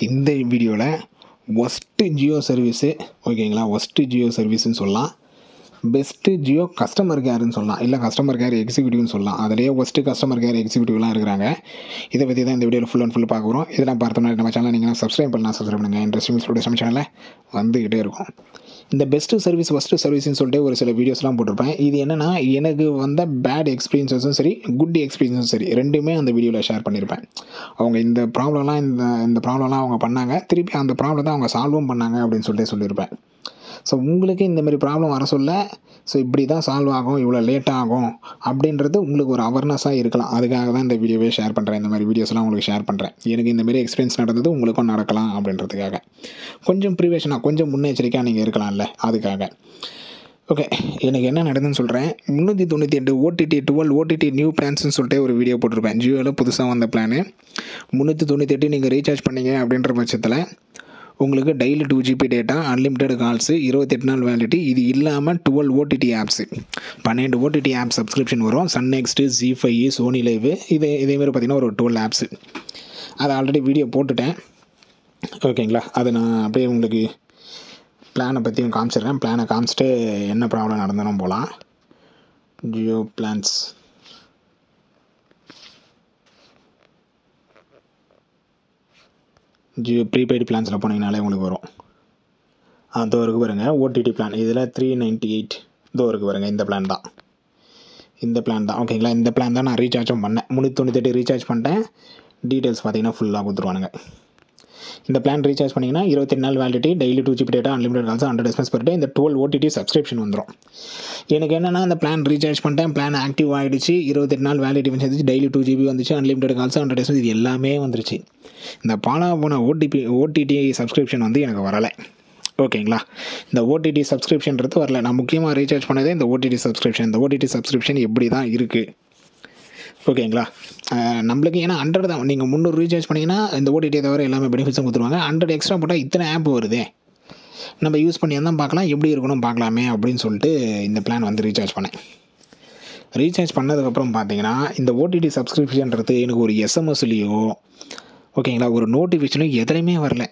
இந்த வீடியோவில் worst Jio service ஓகேங்களா ஒஸ்ட்டு ஜியோ சர்வீஸ்னு சொல்லலாம் பெஸ்ட்டு ஜியோ கஸ்டமர் கேர்னு சொல்லலாம் இல்லை கஸ்டமர் கேர் எக்ஸிக்யூட்டிவ்னு சொல்லலாம் அதிலேயே ஒஸ்ட்டு கஸ்டமர் கேர் எக்ஸிக்யூட்டிவ்லாம் இருக்கிறாங்க இதை பற்றி தான் இந்த வீடியோவில் ஃபுல் அண்ட் ஃபுல் பார்க்க போகிறோம் இதெல்லாம் பார்த்தோம்னா நம்ம சேனல் நீங்கள் சப்ஸ்கிரைப் பண்ணலாம் சப்ஸ்கிரைப் பண்ணுங்கள் இன்ட்ரெஸ்டிங் ஸ்டூடியோ நம்ம சேனலில் வந்துக்கிட்டே இருக்கும் இந்த பெஸ்ட்டு சர்வீஸ் ஒஸ்ட்டு சர்வீஸ்னு சொல்லிட்டு ஒரு சில வீடியோஸ்லாம் போட்டிருப்பேன் இது என்னென்னா எனக்கு வந்த பேட் எக்ஸ்பீரியன்ஸஸும் சரி குட் எக்ஸ்பீரியன்ஸும் சரி ரெண்டுமே அந்த வீடியோவில் ஷேர் பண்ணியிருப்பேன் அவங்க இந்த ப்ராப்ளம்லாம் இந்த இந்த ப்ராப்ளம்லாம் அவங்க பண்ணாங்க திருப்பி அந்த ப்ராப்ளத்தை அவங்க சால்வும் பண்ணாங்க அப்படின்னு சொல்லிட்டு சொல்லியிருப்பேன் ஸோ உங்களுக்கு இந்த மாதிரி ப்ராப்ளம் வர சொல்ல ஸோ இப்படி தான் சால்வ் ஆகும் இவ்வளோ லேட் ஆகும் அப்படின்றது உங்களுக்கு ஒரு அவேர்னஸாக இருக்கலாம் அதுக்காக தான் இந்த வீடியோவே ஷேர் பண்ணுறேன் இந்த மாதிரி வீடியோஸ்லாம் உங்களுக்கு ஷேர் பண்ணுறேன் எனக்கு இந்த மாதிரி எக்ஸ்பீரியன்ஸ் நடந்தது உங்களுக்கும் நடக்கலாம் அப்படின்றதுக்காக கொஞ்சம் ப்ரிவேஷனாக கொஞ்சம் முன்னெச்சரிக்கையாக நீங்கள் இருக்கலாம்ல அதுக்காக ஓகே எனக்கு என்ன நடந்துன்னு சொல்கிறேன் முந்நூற்றி தொண்ணூற்றி எட்டு ஓடிடி டுவெல் ஓடிடி நியூ பிளான்ஸ்னு சொல்லிட்டு ஒரு வீடியோ போட்டிருப்பேன் ஜியோவில் புதுசாக வந்த பிளானு முந்நூற்றி தொண்ணூற்றி எட்டு நீங்கள் ரீசார்ஜ் பண்ணீங்க அப்படின்ற பட்சத்தில் உங்களுக்கு daily two GB data unlimited calls இருபத்தெட்டு நாள் வேலிட்டி இது இல்லாமல் டுவெல் ஓடிடி ஆப்ஸு பன்னெண்டு ஓடிடி ஆப் சப்ஸ்கிரிப்ஷன் வரும் Sun NXT Zee five Sony Liv இது இதேமாரி பார்த்திங்கன்னா ஒரு டுவெல் ஆப்ஸு அதை ஆல்ரெடி வீடியோ போட்டுட்டேன் ஓகேங்களா அதை நான் அப்படியே உங்களுக்கு பிளானை பற்றியும் காமிச்சிடுறேன் பிளானை காமிச்சிட்டு என்ன ப்ராப்ளம் நடந்தாலும் போகலாம் ஜியோ பிளான்ஸ் ஜியோ ப்ரீபெய்டு பிளான்ஸில் போனீங்கனாலே உங்களுக்கு வரும் அதோ இருக்கு பாருங்கள் ஓடிடி பிளான் இதில் த்ரீ நைன்ட்டி எயிட் இதோ இருக்கு பாருங்கள் இந்த பிளான் தான் இந்த பிளான் தான் ஓகேங்களா இந்த பிளான் தான் நான் ரீசார்ஜும் பண்ணேன் முந்நூற்றி தொண்ணூத்தெட்டு ரீசார்ஜ் பண்ணிட்டேன் டீட்டெயில்ஸ் பார்த்தீங்கன்னா ஃபுல்லாக கொடுத்துருவானுங்க இந்த பிளான் ரீசார்ஜ் பண்ணிங்கன்னா இருபத்தெட்டு நாள் validity daily two GB data unlimited calls hundred எஸ்எஸ் பர் டே இந்த டுவெல் ஓடிடி சப்ஸ்கிரிப்ஷன் வந்துடும் எனக்கு என்னென்னா இந்த பிளான் ரீசார்ஜ் பண்ணிட்டேன் பிளான் ஆக்டிவ் ஆகிடுச்சு இருபத்தெட்டு நாள் வேலிட்டி வந்துச்சு டெய்லி டூ ஜிபி வந்துச்சு அன்லிமிடெட் கால்ஸ் ஹண்ட்ரட் எஸ்எஸ் இது எல்லாமே வந்துருச்சு இந்த பாலா போன ஓடிபி ஓடிடி சப்ஸ்கிரிப்ஷன் வந்து எனக்கு வரலை ஓகேங்களா இந்த ஓடிடி சப்ஸ்கிரிப்ஷன்றது வரல நான் முக்கியமாக ரீசார்ஜ் பண்ணதே இந்த ஓடிடி சப்ஸ்கிரிப்ஷன் இந்த ஓடிடி சப்ஸ்கிரிப்ஷன் எப்படி தான் இருக்குது ஓகேங்களா நம்மளுக்கு ஏன்னா ஹண்ட்ரட் தான் நீங்கள் முந்நூறு ரீசார்ஜ் பண்ணிங்கன்னா இந்த ஓடிடியை தவிர எல்லாமே பெனிஃபிட்ஸும் கொடுத்துருவாங்க ஹண்ட்ரட் எக்ஸ்ட்ரா போட்டால் இத்தனை ஆப் வருதே நம்ம யூஸ் பண்ணி தான் பார்க்கலாம் எப்படி இருக்கணும் பார்க்கலாமே அப்படின்னு சொல்லிட்டு இந்த பிளான் வந்து ரீசார்ஜ் பண்ணேன் ரீசார்ஜ் பண்ணதுக்கப்புறம் பார்த்தீங்கன்னா இந்த ஓடிடி சப்ஸ்கிரிப்ஷன்றது எனக்கு ஒரு எஸ்எம்எஸ்லேயோ ஓகேங்களா ஒரு நோட்டிஃபிகேஷனோ எதுலையுமே வரல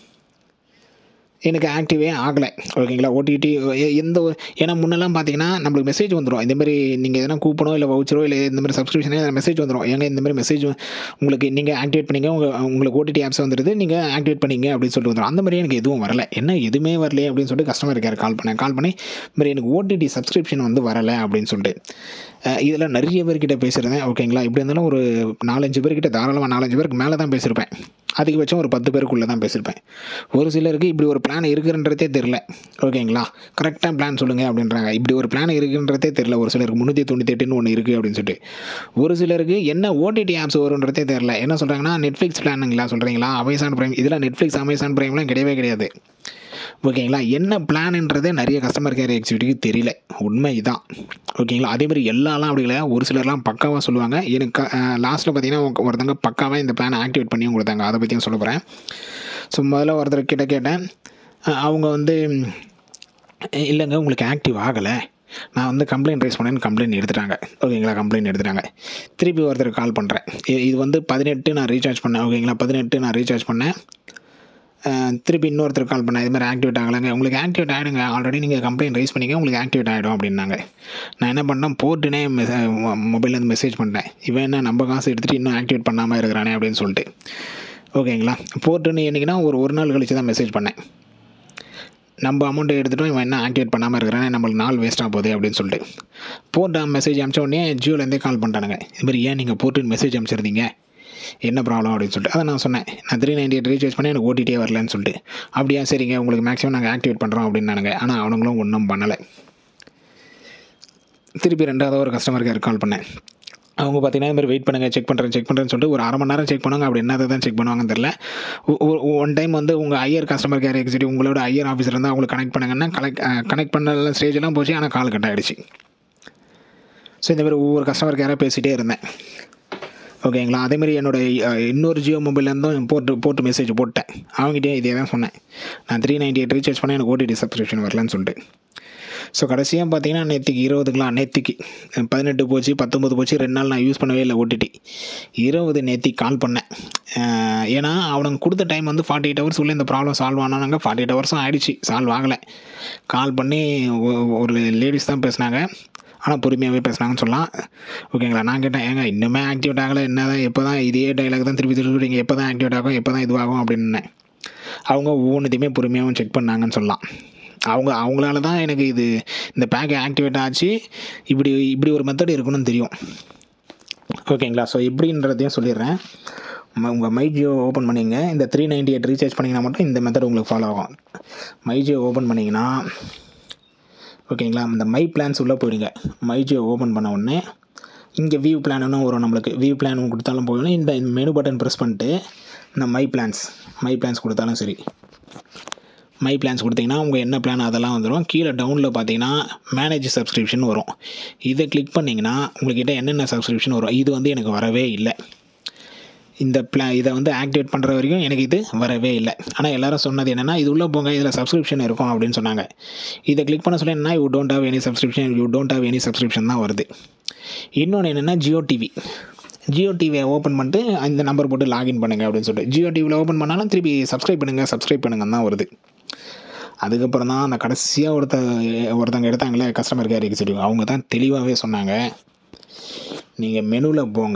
எனக்கு ஆக்டிவே ஆகலை ஓகேங்களா ஓடிடி எந்த ஒரு ஏன்னா முன்னெல்லாம் பார்த்தீங்கன்னா நம்மளுக்கு மெசேஜ் வந்துடும் இந்தமாரி நீங்கள் எதனா கூப்பனோ இல்லை வவுச்சரோ இல்லை இந்த மாதிரி சப்ஸ்கிரிப்ஷனோ மெசேஜ் வந்துடும் ஏங்க இந்த மாதிரி மெசேஜ் உங்களுக்கு நீங்கள் ஆக்டிவேட் பண்ணிங்க உங்கள் உங்களுக்கு ஓடிடி ஆப்ஸ் வந்துடுது நீங்கள் ஆக்டிவேட் பண்ணிங்க அப்படின்னு சொல்லிட்டு வந்துடும் அந்த மாதிரி எனக்கு எதுவும் வரலை என்ன எதுவுமே வரலையே அப்படின்னு சொல்லிட்டு கஸ்டமர் கேர் கால் பண்ணேன் கால் பண்ணி மாதிரி எனக்கு ஓடிடி சப்ஸ்கிரிப்ஷன் வந்து வரலை அப்படின்னு சொல்லிட்டு இதில் நிறைய பேர்கிட்ட பேசியிருந்தேன் ஓகேங்களா இப்படி இருந்தாலும் ஒரு நாலஞ்சு பேர்கிட்ட தாராளமாக நாலஞ்சு பேருக்கு மேலே தான் பேசியிருப்பேன் அதிகபட்சம் ஒரு பத்து பேருக்குள்ளே தான் பேசியிருப்பேன் ஒரு சிலருக்கு இப்படி ஒரு பிளான் இருக்குன்றதே தெரில ஓகேங்களா கரெக்டாக பிளான் சொல்லுங்கள் அப்படின்றாங்க இப்படி ஒரு பிளான் இருக்குன்றதே தெரில ஒரு சிலருக்கு முந்நூற்றி தொண்ணூற்றி எட்டுன்னு ஒன்று இருக்குது அப்படின்னு சொல்லிட்டு ஒரு சிலருக்கு என்ன ஓடிடி ஆப்ஸ் வரும்ன்றதே தெரில என்ன சொல்கிறாங்கன்னா நெட்ஃப்ளிக்ஸ் பிளானுங்களா சொல்கிறீங்களா அமேசான் ப்ரைம் இதெல்லாம் நெட்ஃப்ளிக்ஸ் அமேசான் ப்ரைம்லாம் கிடையவே கிடையாது ஓகேங்களா என்ன பிளான்ன்றதே நிறைய கஸ்டமர் கேர் எக்ஸிக்யூட்டிவ் தெரியல உண்மை இதான் ஓகேங்களா அதேமாதிரி எல்லாம்லாம் அப்படி இல்லை ஒரு சிலர்லாம் பக்காவாக சொல்லுவாங்க எனக்கு லாஸ்ட்டில் பார்த்தீங்கன்னா ஒருத்தங்க பக்காவாக இந்த பிளானை ஆக்டிவேட் பண்ணியும் கொடுத்தாங்க அதை பற்றியும் சொல்ல போகிறேன் ஸோ முதல்ல ஒருத்தர் கிட்ட கேட்டேன் அவங்க வந்து இல்லைங்க உங்களுக்கு ஆக்டிவ் ஆகலை நான் வந்து கம்ப்ளைண்ட் ரைஸ் பண்ணேன்னு கம்ப்ளைண்ட் எடுத்துட்டாங்க ஓகேங்களா கம்ப்ளைண்ட் எடுத்துட்டாங்க திருப்பி ஒருத்தர் கால் பண்ணுறேன் இது வந்து பதினெட்டு நான் ரீசார்ஜ் பண்ணேன் ஓகேங்களா பதினெட்டு நான் ரீசார்ஜ் பண்ணேன் திருப்பி இன்னொருத்தர் கால் பண்ணேன் இது மாதிரி ஆக்டிவேட் ஆகலைங்க உங்களுக்கு ஆக்டிவேட் ஆகிடுங்க ஆல்ரெடி நீங்கள் கம்ப்ளைண்ட் ரைஸ் பண்ணிங்க உங்களுக்கு ஆக்டிவேட் ஆகிடும் அப்படின்னாங்க நான் என்ன பண்ணேன் போட்டுனே மெசே மொபைல்லேருந்து மெசேஜ் பண்ணேன் இவன் என்ன நம்ம காசு எடுத்துகிட்டு இன்னும் ஆக்டிவேட் பண்ணாமல் இருக்கிறானே அப்படின்னு சொல்லிட்டு ஓகேங்களா போட்டுன்னு என்றைக்குன்னா ஒரு ஒரு நாள் கழிச்சு தான் மெசேஜ் பண்ணேன் நம்ம அமௌண்ட்டை எடுத்துகிட்டோம் இவன் என்ன ஆக்டிவேட் பண்ணாமல் இருக்கிறானே நம்மளுக்கு நாள் வேஸ்ட்டாக போகுது அப்படின்னு சொல்லிட்டு போட்டு மெசேஜ் அனுப்பிச்ச உடனே ஜியோலேருந்தே கால் பண்ணிட்டானுங்க இதுமாதிரி ஏன் நீங்கள் போட்டு மெசேஜ் அனுப்பிச்சிருந்தீங்க என்ன ப்ராப்ளம் அப்படின்னு சொல்லிட்டு அதை நான் சொன்னேன் நான் த்ரீ நைன்டி எயிட் ரீசார்ஜ் பண்ணி எனக்கு ஓடிடியே வரலன்னு சொல்லிட்டு அப்படியா சரிங்க உங்களுக்கு மேக்ஸிமம் நாங்கள் ஆக்டிவேட் பண்ணுறோம் அப்படின்னானுங்க ஆனால் அவனுங்களும் ஒன்றும் பண்ணலை திருப்பி ரெண்டாவது ஒரு கஸ்டமர் கேர் கால் பண்ணேன் அவங்க பார்த்தீங்கன்னா இந்த மாதிரி வெயிட் பண்ணுங்கள் செக் பண்ணுறேன் செக் பண்ணுறேன்னு சொல்லிட்டு ஒரு அரை மணி நேரம் செக் பண்ணுவாங்க அப்படி என்னதை தான் செக் பண்ணுவாங்கன்னு தெரில ஒன் டைம் வந்து உங்கள் ஐயர் கஸ்டமர் கேர் எக்ஸிக்யூட்டிவ் உங்களோட ஐயர் ஆஃபீஸர் இருந்தால் அவங்களுக்கு கனெக்ட் பண்ணுங்கன்னா கனெக்ட் கனெக்ட் பண்ண ஸ்டேஜெல்லாம் போச்சு ஆனால் கால் கட் ஆகிடுச்சு ஸோ இந்த மாதிரி ஒவ்வொரு கஸ்டமர் கேராக பேசிகிட்டே இருந்தேன் ஓகேங்களா அதேமாதிரி என்னோடய இன்னொரு ஜியோ மொபைல்லேருந்தும் போட்டு போட்டு மெசேஜ் போட்டேன் அவங்ககிட்டயே இதே தான் சொன்னேன் நான் த்ரீ நைன்ட்டி எயிட் ரீசார்ஜ் பண்ணேன் எனக்கு ஓடிடி சப்ஸ்கிரிப்ஷன் வரலன்னு சொல்லிட்டு ஸோ கடைசியாக பார்த்தீங்கன்னா நேற்றுக்கு இருபதுக்கலாம் நேற்றுக்கு பதினெட்டு போச்சு பத்தொம்பது போச்சு ரெண்டு நாள் நான் யூஸ் பண்ணவே இல்லை ஓடிடி இருபது நேற்றுக்கு கால் பண்ணேன் அஹ் ஏன்னா அவனுங்க கொடுத்த டைம் வந்து ஃபார்ட்டி எயிட் ஹவர்ஸ் உள்ள இந்த ப்ராப்ளம் சால்வ் ஆனாங்க ஃபார்ட்டி எயிட் ஹவர்ஸும் ஆயிடுச்சு சால்வ் ஆகலை கால் பண்ணி ஒ- ஒரு லேடிஸ் தான் பேசுனாங்க ஆனால் பொறுமையாகவே பேசுனாங்கன்னு சொல்லலாம் ஓகேங்களா நான் கேட்டேன் ஏங்க இன்னுமே ஆக்டிவேட் ஆகலை என்ன தான் எப்போ தான் இதே டைலாக் தான் திருப்பி திருப்பி சொல்றீங்க எப்போ தான் ஆக்டிவேட் ஆகும் எப்போ தான் இதுவாகும் அப்படின்னு அவங்க ஒவ்வொன்றுத்தையுமே பொறுமையாகவும் செக் பண்ணாங்கன்னு சொல்லலாம் அவங்க அவங்களால தான் எனக்கு இது இந்த பேக் ஆக்டிவேட் ஆச்சு இப்படி இப்படி ஒரு மெத்தட் இருக்கணும்னு தெரியும் ஓகேங்களா ஸோ எப்படின்றதையும் சொல்லிடுறேன் உங்கள் மைஜியோ ஓப்பன் பண்ணிங்க இந்த த்ரீ நைன்டி எயிட் ரீசார்ஜ் பண்ணிங்கன்னா மட்டும் இந்த மெத்தட் உங்களுக்கு ஃபாலோ ஆகும் மைஜியோ ஓப்பன் பண்ணிங்கன்னா ஓகேங்களா இந்த மை பிளான்ஸ் உள்ளே போயிடுங்க மைஜியோ ஓப்பன் பண்ண உடனே இங்கே வியூ பிளான்னு வரும் நம்மளுக்கு வியூ பிளான் கொடுத்தாலும் போயிடும் இந்த மெனு பட்டன் ப்ரெஸ் பண்ணிட்டு இந்த மை பிளான்ஸ் மை பிளான்ஸ் கொடுத்தாலும் சரி மை பிளான்ஸ் கொடுத்தீங்கன்னா உங்கள் என்ன பிளான் அதெல்லாம் வந்துடும் கீழே டவுனில் பார்த்தீங்கன்னா மேனேஜ் சப்ஸ்கிரிப்ஷன் வரும் இதை கிளிக் பண்ணிங்கன்னா உங்கள்கிட்ட என்னென்ன சப்ஸ்கிரிப்ஷன் வரும் இது வந்து எனக்கு வரவே இல்லை இந்த பிளா இதை வந்து ஆக்டிவேட் பண்ணுற வரைக்கும் எனக்கு இது வரவே இல்லை ஆனால் எல்லாரும் சொன்னது என்னென்னா இது உள்ளே போங்க இதில் சப்ஸ்கிரிப்ஷன் இருக்கும் அப்படின்னு சொன்னாங்க இதை கிளிக் பண்ண சொல்ல என்ன you don't have any subscription you don't have any subscription தான் வருது இன்னொன்று என்னென்னா ஜியோ டிவி ஜியோ டிவியை ஓப்பன் பண்ணிட்டு இந்த நம்பர் போட்டு லாகின் பண்ணுங்கள் அப்படின்னு சொல்லிட்டு ஜியோ டிவியில் ஓப்பன் பண்ணாலும் திருப்பி சப்ஸ்கிரைப் பண்ணுங்கள் சப்ஸ்கிரைப் பண்ணுங்கன்னு தான் வருது அதுக்கப்புறம் தான் அந்த கடைசியாக ஒருத்த ஒருத்தங்க எடுத்தாங்களே கஸ்டமர் கேர் எக்ஸிக்யூட்டிவ் அவங்க தான் தெளிவாகவே சொன்னாங்க நீங்கள் மெனுவில் போங்க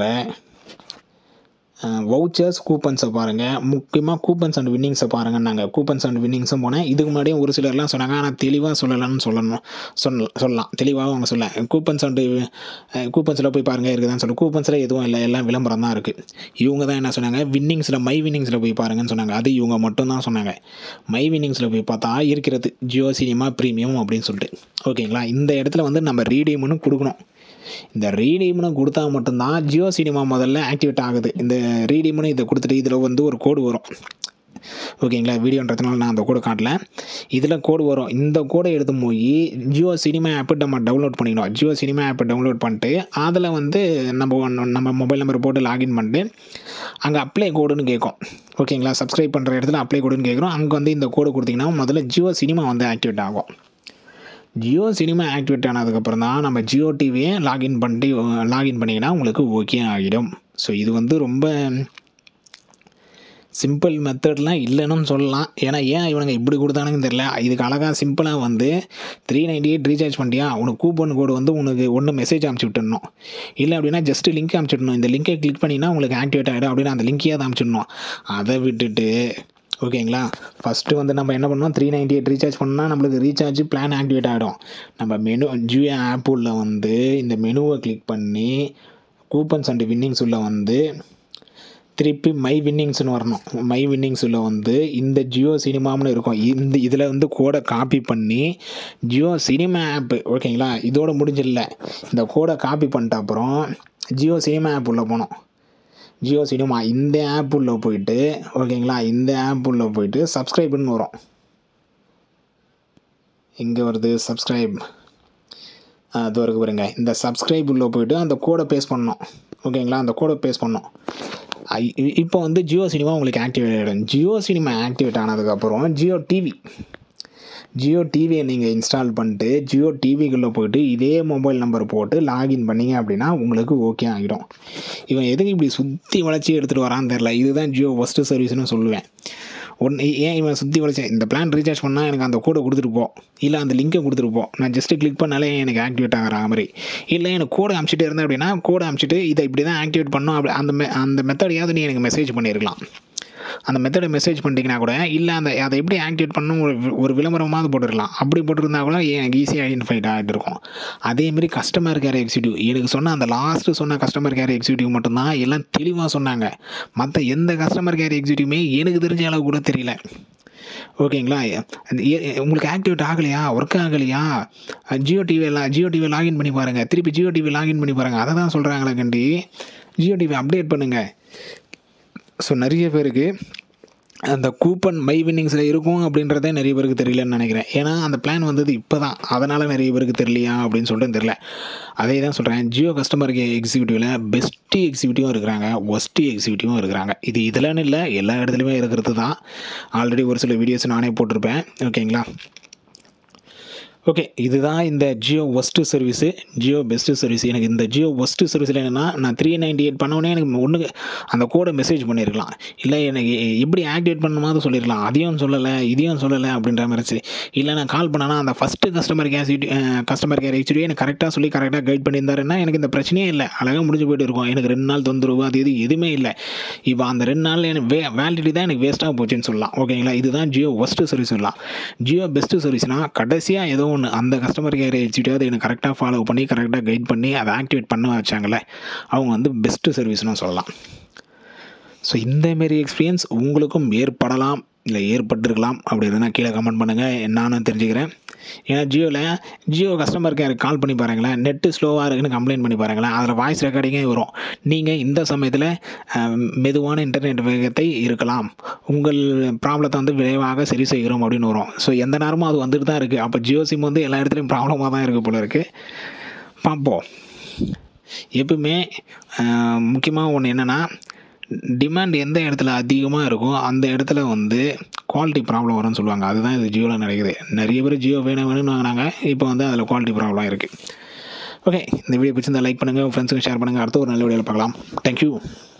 வவுச்சர்ஸ் கூப்பன்ஸை பாருங்கள் முக்கியமாக கூப்பன்ஸ் அண்ட் வின்னிங்ஸை பாருங்கன்னாங்க கூப்பன்ஸ் அண்ட் வின்னிங்ஸும் போனேன் இதுக்கு முன்னாடியும் ஒரு சிலர்லாம் சொன்னாங்க ஆனால் தெளிவாக சொல்லலாம்னு சொல்லணும் சொன்ன சொல்லலாம் தெளிவாக அவங்க சொல்ல கூப்பன்ஸ் அண்டு கூப்பன்ஸில் போய் பாருங்கள் இருக்குதான்னு சொல்லி கூப்பன்ஸில் எதுவும் இல்லை எல்லாம் விளம்பரம் தான் இருக்குது இவங்க தான் என்ன சொன்னாங்க வின்னிங்ஸில் மை வின்னிங்ஸில் போய் பாருங்கன்னு சொன்னாங்க அது இவங்க மட்டும் தான் சொன்னாங்க மை வின்னிங்ஸில் போய் பார்த்தா இருக்கிறது ஜியோ சினிமா ப்ரீமியம் அப்படின்னு சொல்லிட்டு ஓகேங்களா இந்த இடத்துல வந்து நம்ம ரீடீம்னு கொடுக்கணும் இந்த ரீடீம்னு கொடுத்தா மட்டும்தான் ஜியோ சினிமா முதல்ல ஆக்டிவேட் ஆகுது இந்த ரீடீம்னு இதை கொடுத்துட்டு இதில் வந்து ஒரு கோடு வரும் ஓகேங்களா வீடியோன்றதுனால நான் அந்த கோடு காட்டல இதில் கோடு வரும் இந்த கோடை எடுத்து போய் ஜியோ சினிமா ஆப்பை நம்ம டவுன்லோட் பண்ணிக்கணும் ஜியோ சினிமா ஆப்பை டவுன்லோட் பண்ணிட்டு அதில் வந்து நம்ம ஒண்ணு- நம்ம மொபைல் நம்பர் போட்டு லாகின் பண்ணிட்டு அங்கே அப்ளை கோடுன்னு கேட்கும் ஓகேங்களா சப்ஸ்கிரைப் பண்ணுற இடத்துல அப்ளை கோடுன்னு கேட்குறோம் அங்கே வந்து இந்த கோடு கொடுத்தீங்கன்னா முதல்ல ஜியோ சினிமா வந்து ஆக்டிவேட் ஆகும் ஜியோ சினிமா ஆக்டிவேட் ஆனதுக்கப்புறம் தான் நம்ம ஜியோ டிவியை லாகின் பண்ணிட்டு லாகின் பண்ணிங்கன்னா உங்களுக்கு ஓகே ஆகிடும் ஸோ இது வந்து ரொம்ப சிம்பிள் மெத்தட்லாம் இல்லைன்னு சொல்லலாம் ஏன்னா ஏன் இவனுங்க இப்படி கொடுத்தானுங்கன்னு தெரியல இதுக்கு அழகாக சிம்பிளாக வந்து த்ரீ நைன்டி எயிட் ரீசார்ஜ் பண்ணிட்டியா உனக்கு கூப்பன் கோடு வந்து உனக்கு ஒன்று மெசேஜ் அனுப்பிச்சி விட்டுடணும் இல்லை அப்படின்னா ஜஸ்ட் லிங்க் அனுப்பிச்சிடணும் இந்த லிங்கை கிளிக் பண்ணினா உங்களுக்கு ஆக்டிவேட் ஆகிடும் அப்படின்னு அந்த லிங்கையே தான் அனுப்பிச்சிடணும் அதை விட்டுட்டு ஓகேங்களா ஃபஸ்ட்டு வந்து நம்ம என்ன பண்ணோம் த்ரீ நைன்டி எயிட் ரீசார்ஜ் பண்ணால் நம்மளுக்கு ரீசார்ஜ் பிளான் ஆக்டிவேட் ஆகிடும் நம்ம மெனு ஜியோ ஆப் உள்ள வந்து இந்த மெனுவை கிளிக் பண்ணி கூப்பன்ஸ் அண்ட் வின்னிங்ஸ் உள்ள வந்து திருப்பி மை வின்னிங்ஸ்னு வரணும் மை வின்னிங்ஸ் உள்ள வந்து இந்த ஜியோ சினிமாம்னு இருக்கும் இந்த இதில் வந்து கோடை காப்பி பண்ணி ஜியோ சினிமா ஆப்பு ஓகேங்களா இதோட முடிஞ்சில்ல இந்த கோடை காப்பி பண்ணிட்ட அப்புறம் ஜியோ சினிமா ஆப் உள்ள போனோம் ஜியோ சினிமா இந்த ஆப் உள்ள போயிட்டு ஓகேங்களா இந்த ஆப் உள்ள போயிட்டு சப்ஸ்கிரைப்னு வரும் இங்கே வருது சப்ஸ்கிரைப் அது வரைக்கும் பாருங்க இந்த சப்ஸ்கிரைப் உள்ள போயிட்டு அந்த கோடை பேஸ்ட் பண்ணோம் ஓகேங்களா அந்த கோடை பேஸ்ட் பண்ணோம் ஐ- இ- இப்போ வந்து ஜியோ சினிமா உங்களுக்கு ஆக்டிவேட் ஆகிடும் ஜியோ சினிமா ஆக்டிவேட் ஆனதுக்கப்புறம் ஜியோ டிவி ஜியோ டிவியை நீங்கள் இன்ஸ்டால் பண்ணிட்டு ஜியோ டிவிக்குள்ளே போயிட்டு இதே மொபைல் நம்பர் போட்டு லாகின் பண்ணீங்க அப்படின்னா உங்களுக்கு ஓகே ஆகிடும் இவன் எதுக்கு இப்படி சுற்றி வளைச்சி எடுத்துகிட்டு வரான்னு தெரில இதுதான் ஜியோ ஃபஸ்ட்டு சர்வீஸ்னு சொல்லுவேன் ஒன்று ஏன் இவன் சுற்றி வளைச்சி இந்த பிளான் ரீசார்ஜ் பண்ணால் எனக்கு அந்த கோடை கொடுத்துட்டு போ இல்லை அந்த லிங்கை கொடுத்துட்டு போ நான் ஜஸ்ட்டு கிளிக் பண்ணாலே எனக்கு ஆக்டிவேட் ஆகிற மாதிரி இல்லை எனக்கு கோடை அனுப்பிச்சிட்டே இருந்தேன் அப்படின்னா கோடை அனுப்பிச்சிட்டு இதை இப்படி தான் ஆக்டிவேட் பண்ணோம் அப்படி அந்த மெ அந்த மெத்தடையாவது நீ எனக்கு மெசேஜ் பண்ணியிருக்கலாம் அந்த மெத்தடை மெசேஜ் பண்ணிட்டீங்கன்னா கூட இல்லை அந்த அதை எப்படி ஆக்டிவேட் பண்ணணும் ஒரு வி- ஒரு விளம்பரமாவது போட்டுருக்கலாம் அப்படி போட்டிருந்தா கூட எனக்கு ஈஸியாக ஐடென்டிஃபைட் ஆகிட்டு இருக்கும் அதேமாரி கஸ்டமர் கேர் எக்ஸிக்யூட்டிவ் எனக்கு சொன்ன அந்த லாஸ்ட்டு சொன்ன கஸ்டமர் கேர் எக்ஸிக்யூட்டிவ் மட்டும்தான் எல்லாம் தெளிவாக சொன்னாங்க மற்ற எந்த கஸ்டமர் கேர் எக்ஸிக்யூட்டிவ்மே எனக்கு தெரிஞ்ச அளவு கூட தெரியல ஓகேங்களா அந்த ஏ- ஏ- உங்களுக்கு ஆக்டிவேட் ஆகலையா ஒர்க் ஆகலையா Jio TV Jio TV login பண்ணி பாருங்கள் திருப்பி ஜியோ டிவி லாகின் பண்ணி பாருங்கள் அதை தான் சொல்கிறாங்களே கண்டி ஜியோ டிவி அப்டேட் பண்ணுங்கள் ஸோ நிறைய பேருக்கு அந்த கூப்பன் மை வின்னிங்ஸில் இருக்கும் அப்படின்றதே நிறைய பேருக்கு தெரியலன்னு நினைக்கிறேன் ஏன்னா அந்த பிளான் வந்தது இப்போ தான் அதனால் நிறைய பேருக்கு தெரியலையா அப்படின்னு சொல்லிட்டு தெரியல அதே தான் சொல்கிறேன் ஜியோ கஸ்டமர் எக்ஸிக்யூட்டிவில் பெஸ்ட்டு எக்ஸிக்யூட்டிவும் இருக்கிறாங்க ஒஸ்ட்டு எக்ஸிக்யூட்டிவும் இருக்கிறாங்க இது இதெல்லாம் இல்லை எல்லா இடத்துலையுமே இருக்கிறது தான் ஆல்ரெடி ஒரு சில வீடியோஸ் நானே போட்டிருப்பேன் ஓகேங்களா ஓகே இதுதான் இந்த Jio worst service Jio best service எனக்கு இந்த ஜியோ ஒஸ்ட்டு சர்வீஸில் என்னென்னா நான் த்ரீ நைன்டி எயிட் பண்ணோடனே எனக்கு ஒன்று அந்த கோடை மெசேஜ் பண்ணியிருக்கலாம் இல்லை எனக்கு எப்படி ஆக்டிவேட் பண்ணணுமாவது சொல்லியிருக்கலாம் அதையும் சொல்லலை இதையும் சொல்லலை அப்படின்ற மாதிரி இருந்துச்சு இல்லை நான் கால் பண்ணனா அந்த first customer care customer care HD எனக்கு கரெக்டாக சொல்லி கரெக்டாக கைட் பண்ணியிருந்தாருன்னா எனக்கு இந்த பிரச்சனையே இல்லை அழகாக முடிஞ்சு போயிட்டு இருக்கும் எனக்கு ரெண்டு நாள் தொந்தரவு அது இது எதுவுமே இல்லை இப்போ அந்த ரெண்டு நாள் எனக்கு வே வேலிடிட்டி தான் எனக்கு வேஸ்ட்டாக போச்சுன்னு சொல்லலாம் ஓகேங்களா இதுதான் ஜியோ ஒஸ்ட்டு சர்வீஸ் சொல்லலாம் ஜியோ பெஸ்ட்டு சர்வீஸ்னால் கடைசியாக ஏதோ ஒன்று அந்த கஸ்டமர் கேர் ஹெச்டியாவது எனக்கு கரெக்டாக ஃபாலோ பண்ணி கரெக்டாக கைட் பண்ணி அதை ஆக்டிவேட் பண்ண வச்சாங்களே அவங்க வந்து பெஸ்ட்டு சர்வீஸ்னு சொல்லலாம் ஸோ இந்தமாரி எக்ஸ்பீரியன்ஸ் உங்களுக்கும் ஏற்படலாம் இல்லை ஏற்பட்டிருக்கலாம் அப்படி இருந்தால் கீழே கமெண்ட் பண்ணுங்கள் நானும் தெரிஞ்சுக்கிறேன் ஏன்னா ஜியோவில் ஜியோ கஸ்டமர் கேருக்கு கால் பண்ணி பாருங்களேன் நெட்டு ஸ்லோவாக இருக்குன்னு கம்ப்ளைண்ட் பண்ணி பாருங்களேன் அதில் வாய்ஸ் ரெக்கார்டிங்கே வரும் நீங்கள் இந்த சமயத்தில் அஹ், மெதுவான இன்டர்நெட் வேகத்தை இருக்கலாம் உங்கள் ப்ராப்ளத்தை வந்து விரைவாக சரி செய்கிறோம் அப்படின்னு வரும் ஸோ எந்த நேரமும் அது வந்துட்டு தான் இருக்குது அப்போ ஜியோ சிம் வந்து எல்லா இடத்துலையும் ப்ராப்ளமாக தான் இருக்குது போல இருக்குது பார்ப்போம் எப்பவுமே முக்கியமாக ஒன்று என்னென்னா டிமாண்ட் எந்த இடத்துல அதிகமாக இருக்கோ அந்த இடத்துல வந்து குவாலிட்டி ப்ராப்ளம் வரும்னு சொல்லுவாங்க அதுதான் இது ஜியோவில் நடக்குது நிறைய பேர் ஜியோ வேணும் வேணும்னு வாங்கினாங்க இப்போ வந்து அதில் குவாலிட்டி ப்ராப்ளம் இருக்குது ஓகே இந்த வீடியோ பிடிச்சிருந்தா லைக் பண்ணுங்கள் ஃப்ரெண்ட்ஸுக்கு ஷேர் பண்ணுங்கள் அடுத்த ஒரு நல்ல வீடியோவில் பார்க்கலாம் தேங்க்யூ